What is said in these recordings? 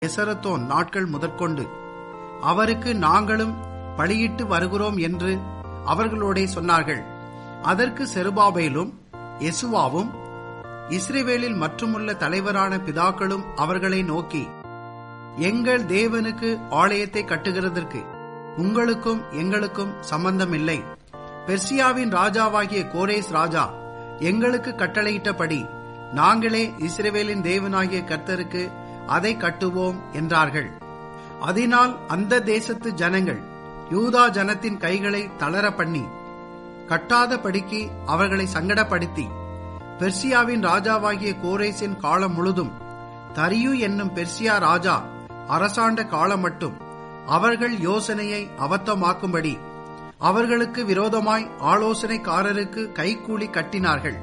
எசரத்தோன் நாட்கள் முதற்கொண்டு அவருக்கு நாங்களும் பலியிட்டு வருகிறோம் என்று அவர்களோடே சொன்னார்கள் அதற்கு செருபாபேலும் எசுவாவும் இஸ்ரேவேலில் மற்றுமுள்ள தலைவரான பிதாக்களும் அவர்களை நோக்கி எங்கள் தேவனுக்கு ஆலயத்தை கட்டுகிறதற்கு உங்களுக்கும் எங்களுக்கும் சம்பந்தமில்லை பெர்சியாவின் ராஜாவாகிய கோரேஸ் ராஜா எங்களுக்கு கட்டளையிட்டபடி நாங்களே இஸ்ரேவேலின் தேவனாகிய கர்த்தருக்கு அதை கட்டுவோம் என்றார்கள் அதனால் அந்த தேசத்து ஜனங்கள் யூதா ஜனத்தின் கைகளை தளர பண்ணி கட்டாதபடிக்கு அவர்களை சங்கடப்படுத்தி பெர்சியாவின் ராஜாவாகிய கோரேசின் காலம் முழுதும் தரியு என்னும் பெர்சியா ராஜா அரசாண்ட காலம் மட்டும் அவர்கள் யோசனையை அபத்தமாக்கும்படி அவர்களுக்கு விரோதமாய் ஆலோசனைக்காரருக்கு கைக்கூலி கட்டினார்கள்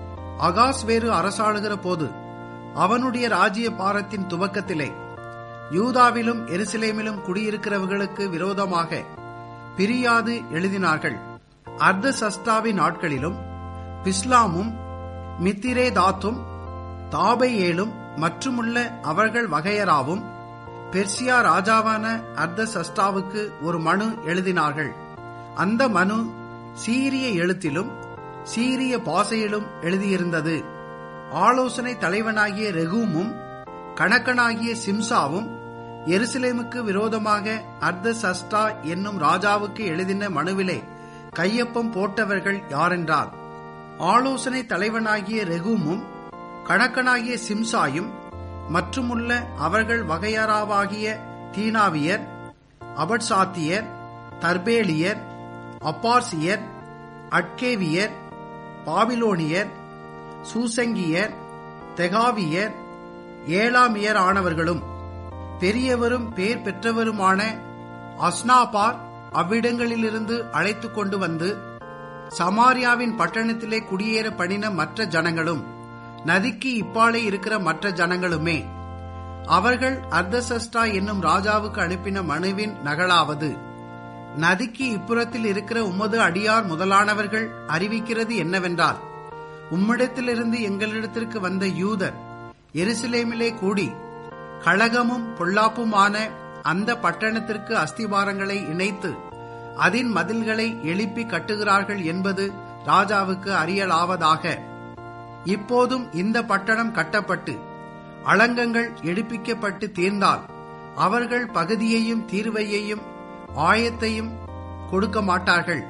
அகாஸ் வேறு அரசாளுகிற போது அவனுடைய ராஜ்ய பாரத்தின் துவக்கத்திலே யூதாவிலும் எருசலேமிலும் குடியிருக்கிறவர்களுக்கு விரோதமாக பிரியாது எழுதினார்கள் அர்த்த சஸ்தாவின் நாட்களிலும் பிஸ்லாமும் மித்திரேதாத்தும் தாபையேலும் மற்றுமுள்ள அவர்கள் வகையராவும் பெர்சியா ராஜாவான அர்த்த சஸ்தாவுக்கு ஒரு மனு எழுதினார்கள் அந்த மனு சீரிய எழுத்திலும் சீரிய பாசையிலும் எழுதியிருந்தது ஆலோசனை தலைவனாகிய ரெகூமும் கணக்கனாகிய சிம்சாவும் எருசலேமுக்கு விரோதமாக அர்த்த சஸ்டா என்னும் ராஜாவுக்கு எழுதின மனுவிலே கையொப்பம் போட்டவர்கள் யாரென்றார் ஆலோசனை தலைவனாகிய ரெகூமும் கணக்கனாகிய சிம்சாயும் மற்றுமுள்ள அவர்கள் வகையராவாகிய தீனாவியர் அபட்சாத்தியர் தர்பேலியர் அப்பார்சியர் அட்கேவியர் பாபிலோனியர் சூசங்கியர் தெகாவியர் ஏழாமியர் ஆனவர்களும் பெரியவரும் பேர் பெற்றவருமான அஸ்னாபார் அவ்விடங்களிலிருந்து அழைத்து கொண்டு வந்து சமாரியாவின் பட்டணத்திலே குடியேற பண்ணின மற்ற ஜனங்களும் நதிக்கு இப்பாலே இருக்கிற மற்ற ஜனங்களுமே அவர்கள் அர்த்தசஸ்டா என்னும் ராஜாவுக்கு அனுப்பின மனுவின் நகலாவது நதிக்கு இப்புறத்தில் இருக்கிற உமது அடியார் முதலானவர்கள் அறிவிக்கிறது என்னவென்றால் உம்மிடத்திலிருந்து எங்களிடத்திற்கு வந்த யூதர் எருசலேமிலே கூடி கழகமும் பொல்லாப்புமான அந்த பட்டணத்திற்கு அஸ்திவாரங்களை இணைத்து அதன் மதில்களை எழுப்பி கட்டுகிறார்கள் என்பது ராஜாவுக்கு அறியலாவதாக இப்போதும் இந்த பட்டணம் கட்டப்பட்டு அலங்கங்கள் எடுப்பிக்கப்பட்டு தீர்ந்தால் அவர்கள் பகுதியையும் தீர்வையையும் ஆயத்தையும் கொடுக்க மாட்டார்கள்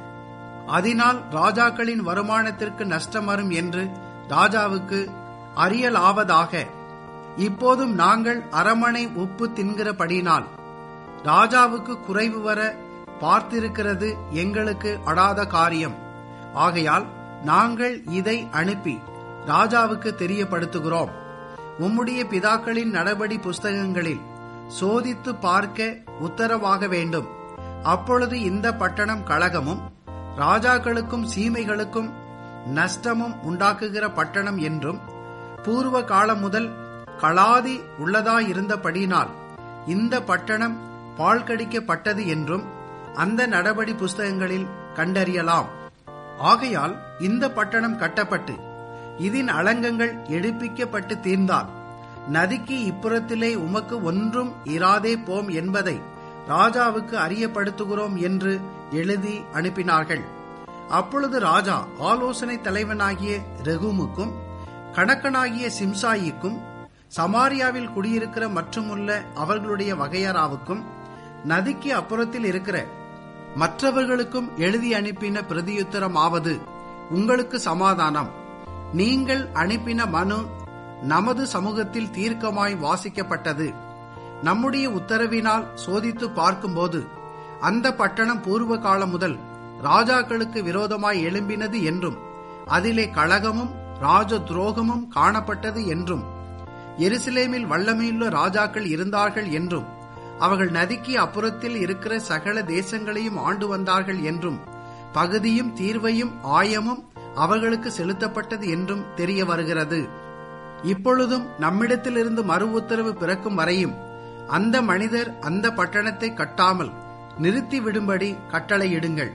அதனால் ராஜாக்களின் வருமானத்திற்கு நஷ்டம் வரும் என்று ராஜாவுக்கு அறியலாவதாக இப்போதும் நாங்கள் அரமனை உப்பு தின்கிறபடினால் ராஜாவுக்கு குறைவு வர பார்த்திருக்கிறது எங்களுக்கு அடாத காரியம் ஆகையால் நாங்கள் இதை அனுப்பி ராஜாவுக்கு தெரியப்படுத்துகிறோம் உம்முடைய பிதாக்களின் நடபடி புஸ்தகங்களில் சோதித்து பார்க்க உத்தரவாக வேண்டும் அப்பொழுது இந்த பட்டணம் கழகமும் ராஜாக்களுக்கும் சீமைகளுக்கும் நஷ்டமும் உண்டாக்குகிற பட்டணம் என்றும் பூர்வ காலம் முதல் களாதி உள்ளதாயிருந்தபடினால் இந்த பட்டணம் பாழ்கடிக்கப்பட்டது என்றும் அந்த நடபடி புஸ்தகங்களில் கண்டறியலாம் ஆகையால் இந்த பட்டணம் கட்டப்பட்டு இதன் அலங்கங்கள் எடுப்பிக்கப்பட்டு தீர்ந்தால் நதிக்கு இப்புறத்திலே உமக்கு ஒன்றும் இராதே போம் என்பதை ராஜாவுக்கு அறியப்படுத்துகிறோம் என்று எழுதி அனுப்பினார்கள் அப்பொழுது ராஜா ஆலோசனை தலைவனாகிய ரெகுமுக்கும் கணக்கனாகிய சிம்சாயிக்கும் சமாரியாவில் குடியிருக்கிற மற்றுமுள்ள அவர்களுடைய வகையராவுக்கும் நதிக்கு அப்புறத்தில் இருக்கிற மற்றவர்களுக்கும் எழுதி அனுப்பின பிரதியுத்தரமாவது உங்களுக்கு சமாதானம் நீங்கள் அனுப்பின மனு நமது சமூகத்தில் தீர்க்கமாய் வாசிக்கப்பட்டது நம்முடைய உத்தரவினால் சோதித்து பார்க்கும்போது அந்த பட்டணம் பூர்வ காலம் முதல் ராஜாக்களுக்கு விரோதமாய் எழும்பினது என்றும் அதிலே கழகமும் ராஜ துரோகமும் காணப்பட்டது என்றும் எருசலேமில் வல்லமையுள்ள ராஜாக்கள் இருந்தார்கள் என்றும் அவர்கள் நதிக்கு அப்புறத்தில் இருக்கிற சகல தேசங்களையும் ஆண்டு வந்தார்கள் என்றும் பகுதியும் தீர்வையும் ஆயமும் அவர்களுக்கு செலுத்தப்பட்டது என்றும் தெரிய வருகிறது இப்பொழுதும் நம்மிடத்திலிருந்து மறு உத்தரவு பிறக்கும் வரையும் அந்த மனிதர் அந்த பட்டணத்தை கட்டாமல் நிறுத்தி விடும்படி கட்டளையிடுங்கள்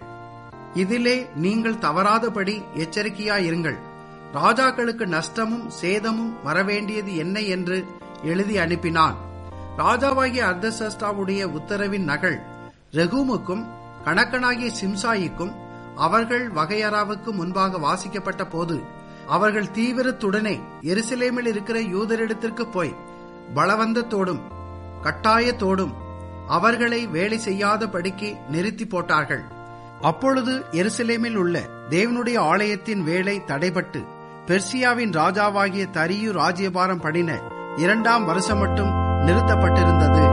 இதிலே நீங்கள் தவறாதபடி எச்சரிக்கையாயிருங்கள் ராஜாக்களுக்கு நஷ்டமும் சேதமும் வரவேண்டியது என்ன என்று எழுதி அனுப்பினான் ராஜாவாகிய அர்தசஸ்டாவுடைய உத்தரவின் நகல் ரெகூமுக்கும் கணக்கனாகிய சிம்சாயிக்கும் அவர்கள் வகையறாவுக்கு முன்பாக வாசிக்கப்பட்ட போது அவர்கள் தீவிரத்துடனே எருசலேமில் இருக்கிற யூதரிடத்திற்கு போய் பலவந்தத்தோடும் கட்டாயத்தோடும் அவர்களை வேலை செய்யாதபடிக்கு நிறுத்தி போட்டார்கள் அப்பொழுது எருசலேமில் உள்ள தேவனுடைய ஆலயத்தின் வேலை தடைபட்டு பெர்சியாவின் ராஜாவாகிய தரியு ராஜ்யபாரம் படின இரண்டாம் வருஷம் மட்டும் நிறுத்தப்பட்டிருந்தது